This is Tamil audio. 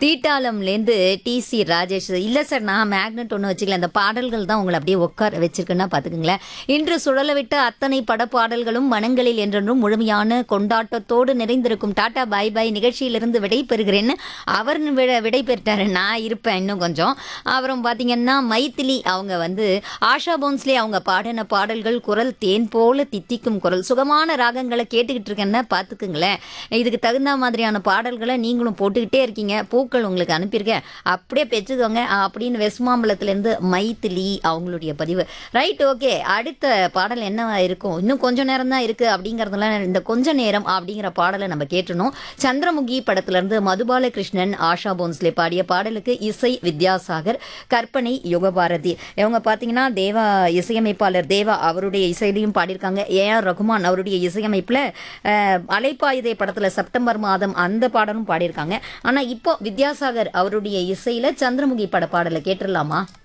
தீட்டாளம்லேருந்து டிசி ராஜேஷ் இல்லை சார் நான் மேக்னெட் ஒன்று வச்சுக்கல அந்த பாடல்கள் தான் உங்களை அப்படியே உட்கார வச்சிருக்குன்னா பார்த்துக்குங்களேன் இன்று சுழல விட்ட அத்தனை படப்பாடல்களும் மனங்களில் என்றென்றும் முழுமையான கொண்டாட்டத்தோடு நிறைந்திருக்கும் டாடா பாய் பாய் நிகழ்ச்சியிலிருந்து விடை பெறுகிறேன்னு அவர் விட விடை பெற்றாரு நான் இருப்பேன் இன்னும் கொஞ்சம் அப்புறம் பார்த்தீங்கன்னா மைத்திலி அவங்க வந்து ஆஷா போன்ஸ்லே அவங்க பாடின பாடல்கள் குரல் தேன் போல தித்திக்கும் குரல் சுகமான ராகங்களை கேட்டுக்கிட்டு இருக்கேன்னா பார்த்துக்குங்களேன் இதுக்கு தகுந்த மாதிரியான பாடல்களை நீங்களும் போட்டுக்கிட்டே இருக்கீங்க பூக்கள் உங்களுக்கு அனுப்பியிருக்கேன் அப்படியே பெற்றுக்கோங்க அப்படின்னு வெஸ்மாம்பலத்துலேருந்து மைத்திலி அவங்களுடைய பதிவு ரைட் ஓகே அடுத்த பாடல் என்ன இருக்கும் இன்னும் கொஞ்ச நேரம் தான் இருக்குது அப்படிங்கிறதுல இந்த கொஞ்ச நேரம் அப்படிங்கிற பாடலை நம்ம கேட்டணும் சந்திரமுகி படத்திலிருந்து மதுபால கிருஷ்ணன் ஆஷா போன்ஸ்லே பாடிய பாடலுக்கு இசை வித்யாசாகர் கற்பனை யுகபாரதி இவங்க பார்த்தீங்கன்னா தேவா இசையமைப்பாளர் தேவா அவருடைய இசையிலையும் பாடியிருக்காங்க ஏ ஆர் ரகுமான் அவருடைய இசையமைப்பில் அலைப்பாயுதே படத்தில் செப்டம்பர் மாதம் அந்த பாடலும் பாடியிருக்காங்க ஆனால் இப்போ வித்யாசாகர் அவருடைய இசையில் சந்திரமுகி பட பாடலை கேட்டுடலாமா